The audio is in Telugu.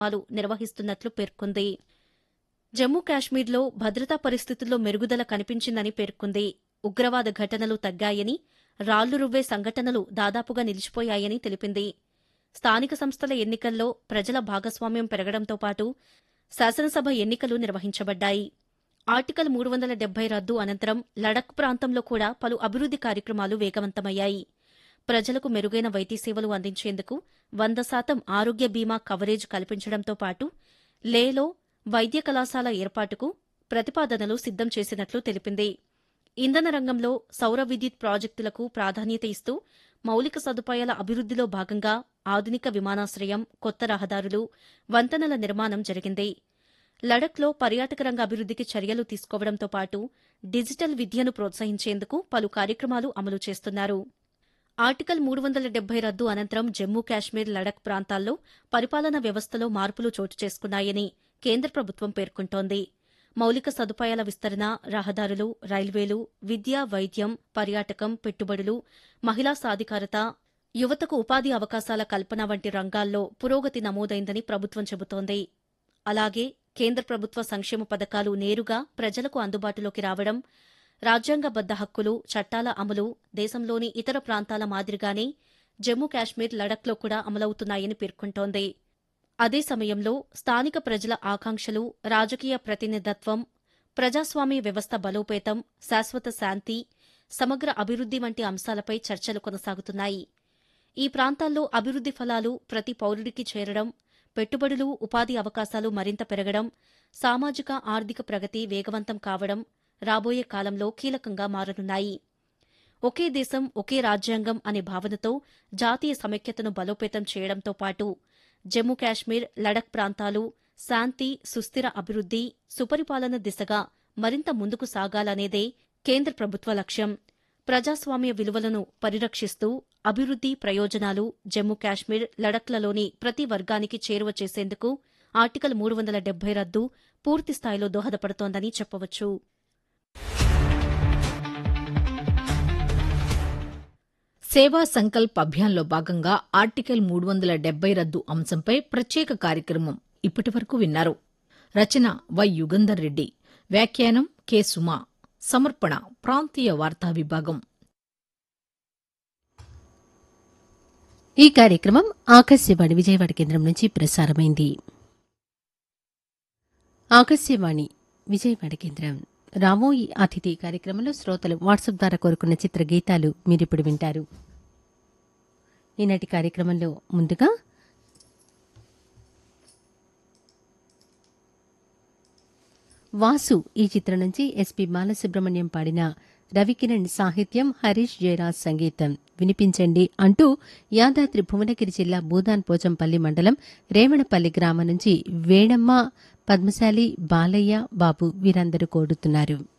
కార్యక్రమాలు నిర్వహిస్తున్నట్లు పేర్కొంది జమ్మూ కాశ్మీర్లో భద్రతా పరిస్థితుల్లో మెరుగుదల కనిపించిందని పేర్కొంది ఉగ్రవాద ఘటనలు తగ్గాయని రాళ్లు రువ్వే సంఘటనలు దాదాపుగా నిలిచిపోయాయని తెలిపింది స్థానిక సంస్థల ఎన్నికల్లో ప్రజల భాగస్వామ్యం పెరగడంతో పాటు శాసనసభ ఎన్నికలు నిర్వహించబడ్డాయి ఆర్టికల్ మూడు వందల డెబ్బై రద్దు అనంతరం లడక్ ప్రాంతంలో కూడా పలు అభివృద్ది కార్యక్రమాలు వేగవంతమయ్యాయి ప్రజలకు మెరుగైన వైద్య సేవలు అందించేందుకు వంద శాతం ఆరోగ్య బీమా కవరేజ్ కల్పించడంతో పాటు లేలో వైద్య కళాశాల ఏర్పాటుకు ప్రతిపాదనలు సిద్దం చేసినట్లు తెలిపింది ఇంధన రంగంలో సౌర విద్యుత్ ప్రాజెక్టులకు ప్రాధాన్యత ఇస్తూ మౌలిక సదుపాయాల అభివృద్దిలో భాగంగా ఆధునిక విమానాశ్రయం కొత్త రహదారులు వంతెనల నిర్మాణం జరిగింది లడఖ్లో పర్యాటక రంగ అభివృద్దికి చర్యలు తీసుకోవడంతో పాటు డిజిటల్ విద్యను ప్రోత్సహించేందుకు పలు కార్యక్రమాలు అమలు చేస్తున్నారు ఆర్టికల్ మూడు వందల డెబ్బై రద్దు అనంతరం జమ్మూ కాశ్మీర్ లడక్ ప్రాంతాల్లో పరిపాలనా వ్యవస్థలో మార్పులు చోటు చేసుకున్నాయని కేంద్ర ప్రభుత్వం పేర్కొంటోంది మౌలిక సదుపాయాల విస్తరణ రహదారులు రైల్వేలు విద్య వైద్యం పర్యాటకం పెట్టుబడులు మహిళా సాధికారత యువతకు ఉపాధి అవకాశాల కల్పన వంటి రంగాల్లో పురోగతి నమోదైందని ప్రభుత్వం చెబుతోంది అలాగే కేంద్ర ప్రభుత్వ సంక్షేమ పథకాలు నేరుగా ప్రజలకు అందుబాటులోకి రావడం రాజ్యాంగబద్ద హక్కులు చట్టాల అమలు దేశంలోని ఇతర ప్రాంతాల మాదిరిగానే జమ్మూ కాశ్మీర్ లడఖ్లో కూడా అమలవుతున్నాయని పేర్కొంటోంది అదే సమయంలో స్థానిక ప్రజల ఆకాంక్షలు రాజకీయ ప్రతినిధత్వం ప్రజాస్వామ్య వ్యవస్థ బలోపేతం శాశ్వత శాంతి సమగ్ర అభివృద్ది వంటి అంశాలపై చర్చలు కొనసాగుతున్నాయి ఈ ప్రాంతాల్లో అభివృద్ది ఫలాలు ప్రతి పౌరుడికి చేరడం పెట్టుబడులు ఉపాధి అవకాశాలు మరింత పెరగడం సామాజిక ఆర్థిక ప్రగతి వేగవంతం కావడం రాబోయే కాలంలో కీలకంగా మారనున్నాయి ఒకే దేశం ఒకే రాజ్యాంగం అనే భావనతో జాతీయ సమైక్యతను బలోపేతం చేయడంతో పాటు జమ్మూ కాశ్మీర్ లడక్ ప్రాంతాలు శాంతి సుస్థిర అభివృద్ది సుపరిపాలన దిశగా మరింత ముందుకు సాగాలనేదే కేంద్ర ప్రభుత్వ లక్ష్యం ప్రజాస్వామ్య విలువలను పరిరక్షిస్తూ అభివృద్ది ప్రయోజనాలు జమ్మూ కాశ్మీర్ లడఖ్లలోని ప్రతి వర్గానికి చేరువ చేసేందుకు ఆర్టికల్ మూడు వందల డెబ్బై రద్దు పూర్తి స్థాయిలో దోహదపడుతోందని చెప్పవచ్చు సేవా సంకల్ప్ అభియాన్లో భాగంగా ఆర్టికల్ మూడు వందల డెబ్బై రద్దు అంశంపై ప్రత్యేక కార్యక్రమం ఇప్పటివరకు విన్నారు రచన వై యుగంధర్ రెడ్డి వ్యాఖ్యానం కె సుమా సమర్పణ ప్రాంతీయ వార్తా విభాగం ఈ కార్యక్రమం ఆకాశవాణి విజయవాడ కేంద్రం నుంచి ప్రసారమైంది ఆకాశవాణి విజయవాడ కేంద్రం రామోయి అతిథి కార్యక్రమంలో శ్రోతలు వాట్సాప్ ద్వారా కోరుకున్న చిత్ర గీతాలు మీరిప్పుడు వింటారు ఈనాటి కార్యక్రమంలో ముందుగా వాసు ఈ చిత్రం నుంచి ఎస్పి బాలసుబ్రహ్మణ్యం పాడిన రవికిరణ్ సాహిత్యం హరీష్ జయరాజ్ సంగీతం వినిపించండి అంటూ యాదాద్రి భువనగిరి జిల్లా భూదాన్ పోచంపల్లి మండలం రేవణపల్లి గ్రామం నుంచి వేణమ్మ పద్మశాలి బాలయ్య బాబు వీరందరూ కోరుతున్నారు